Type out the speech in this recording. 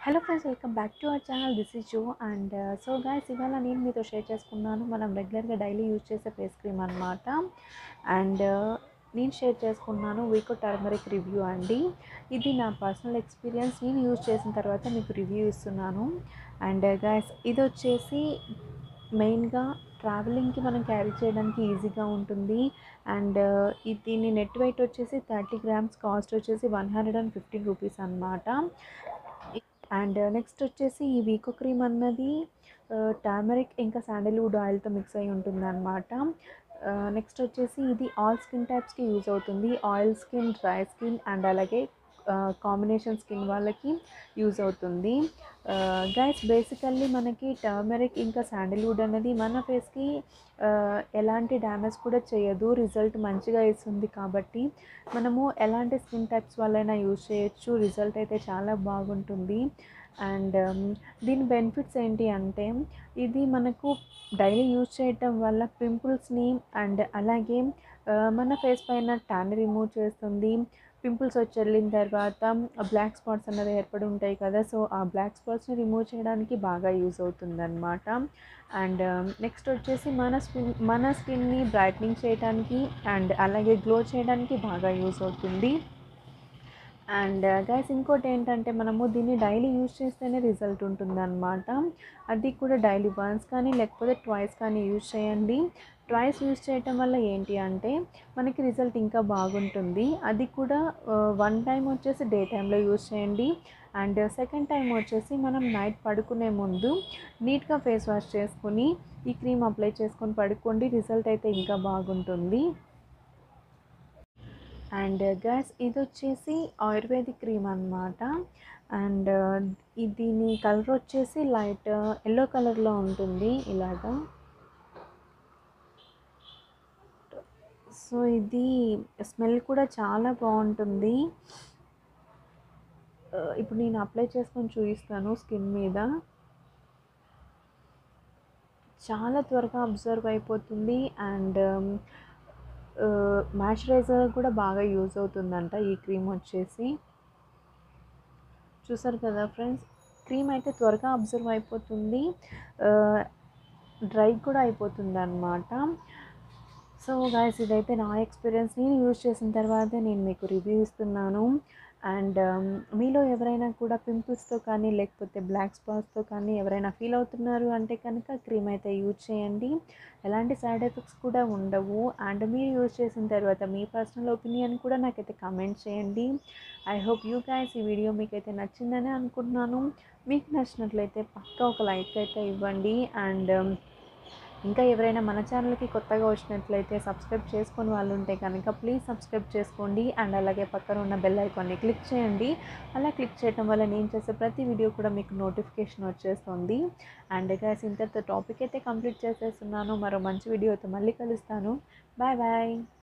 hello friends welcome back to our channel this is Jo and so guys ఇవాళ నేను మీతో share చేసుకున్నాను మనం రెగ్యులర్గా డైలీ యూజ్ చేసే ఫేస్ క్రీమ్ అనమాట అండ్ నేను షేర్ చేసుకున్నాను వీకో టర్మరిక్ రివ్యూ అండి ఇది నా పర్సనల్ ఎక్స్పీరియన్స్ నేను యూజ్ చేసిన తర్వాత మీకు రివ్యూ ఇస్తున్నాను అండ్ గాయస్ ఇది వచ్చేసి మెయిన్గా ట్రావెలింగ్కి మనం క్యారీ చేయడానికి ఈజీగా ఉంటుంది అండ్ ఇది దీని నెట్ వెయిట్ వచ్చేసి థర్టీ గ్రామ్స్ కాస్ట్ వచ్చేసి one hundred and fifteen rupees అనమాట అండ్ నెక్స్ట్ వచ్చేసి ఈ వీకో క్రీమ్ అన్నది టర్మరిక్ ఇంకా శాండల్వుడ్ ఆయిల్తో మిక్స్ అయి ఉంటుంది అనమాట నెక్స్ట్ వచ్చేసి ఇది ఆల్ స్కిన్ టైప్స్కి యూజ్ అవుతుంది oil skin dry skin and అలాగే కాంబినేషన్ స్కిన్ వాళ్ళకి యూజ్ అవుతుంది గైస్ బేసికల్లీ మనకి టర్మరిక్ ఇంకా శాండల్వుడ్ అనేది మన ఫేస్కి ఎలాంటి డ్యామేజ్ కూడా చేయదు రిజల్ట్ మంచిగా ఇస్తుంది కాబట్టి మనము ఎలాంటి స్కిన్ టైప్స్ వల్లైనా యూజ్ చేయొచ్చు రిజల్ట్ అయితే చాలా బాగుంటుంది అండ్ దీని బెనిఫిట్స్ ఏంటి అంటే ఇది మనకు డైలీ యూజ్ చేయటం వల్ల పింపుల్స్ని అండ్ అలాగే మన ఫేస్ పైన ట్యాన్ రిమూవ్ చేస్తుంది పింపుల్స్ వచ్చి వెళ్ళిన తర్వాత బ్లాక్ స్పాట్స్ అన్నది ఏర్పడి ఉంటాయి కదా సో ఆ బ్లాక్ స్పాట్స్ని రిమూవ్ చేయడానికి బాగా యూజ్ అవుతుంది అనమాట అండ్ నెక్స్ట్ వచ్చేసి మన స్కిన్ మన స్కిన్ని బ్రైట్నింగ్ చేయడానికి అండ్ అలాగే గ్లో చేయడానికి బాగా యూజ్ అవుతుంది అండ్ గైస్ ఇంకోటి ఏంటంటే మనము దీన్ని డైలీ యూజ్ చేస్తేనే రిజల్ట్ ఉంటుందన్నమాట అది కూడా డైలీ వన్స్ కానీ లేకపోతే ట్వైస్ కానీ యూజ్ చేయండి ట్వైస్ యూజ్ చేయటం వల్ల ఏంటి అంటే మనకి రిజల్ట్ ఇంకా బాగుంటుంది అది కూడా వన్ టైం వచ్చేసి డే టైంలో యూజ్ చేయండి అండ్ సెకండ్ టైం వచ్చేసి మనం నైట్ పడుకునే ముందు నీట్గా ఫేస్ వాష్ చేసుకుని ఈ క్రీమ్ అప్లై చేసుకొని పడుకోండి రిజల్ట్ అయితే ఇంకా బాగుంటుంది అండ్ గ్యాస్ ఇది వచ్చేసి ఆయుర్వేదిక్ క్రీమ్ అనమాట అండ్ దీని కలర్ వచ్చేసి లైట్ ఎల్లో కలర్లో ఉంటుంది ఇలాగా సో ఇది స్మెల్ కూడా చాలా బాగుంటుంది ఇప్పుడు నేను అప్లై చేసుకొని చూపిస్తాను స్కిన్ మీద చాలా త్వరగా అబ్జర్వ్ అయిపోతుంది అండ్ మాయిశ్చరైజర్ కూడా బాగా యూజ్ అవుతుందంట ఈ క్రీమ్ వచ్చేసి చూసారు కదా ఫ్రెండ్స్ క్రీమ్ అయితే త్వరగా అబ్జర్వ్ అయిపోతుంది డ్రై కూడా అయిపోతుంది అనమాట సో గాయస్ ఇదైతే నా ఎక్స్పీరియన్స్ నేను యూజ్ చేసిన తర్వాత నేను మీకు రివ్యూ ఇస్తున్నాను అండ్ మీలో ఎవరైనా కూడా పింపుల్స్తో కానీ లేకపోతే బ్లాక్ స్పాట్స్తో కానీ ఎవరైనా ఫీల్ అవుతున్నారు అంటే కనుక క్రీమ్ అయితే యూజ్ చేయండి ఎలాంటి సైడ్ ఎఫెక్ట్స్ కూడా ఉండవు అండ్ మీరు యూజ్ చేసిన తర్వాత మీ పర్సనల్ ఒపీనియన్ కూడా నాకైతే కమెంట్ చేయండి ఐ హోప్ యూ గైస్ ఈ వీడియో మీకైతే నచ్చిందని అనుకుంటున్నాను మీకు నచ్చినట్లయితే పక్కా ఒక లైక్ అయితే ఇవ్వండి అండ్ ఇంకా ఎవరైనా మన ఛానల్కి కొత్తగా వచ్చినట్లయితే సబ్స్క్రైబ్ చేసుకొని వాళ్ళు ఉంటే కనుక ప్లీజ్ సబ్స్క్రైబ్ చేసుకోండి అండ్ అలాగే పక్కన ఉన్న బెల్ ఐకాన్ని క్లిక్ చేయండి అలా క్లిక్ చేయడం వల్ల నేను చేసే ప్రతి వీడియో కూడా మీకు నోటిఫికేషన్ వచ్చేస్తుంది అండ్ గాయస్ ఇంతటితో టాపిక్ అయితే కంప్లీట్ చేసేస్తున్నాను మరో మంచి వీడియోతో మళ్ళీ కలుస్తాను బాయ్ బాయ్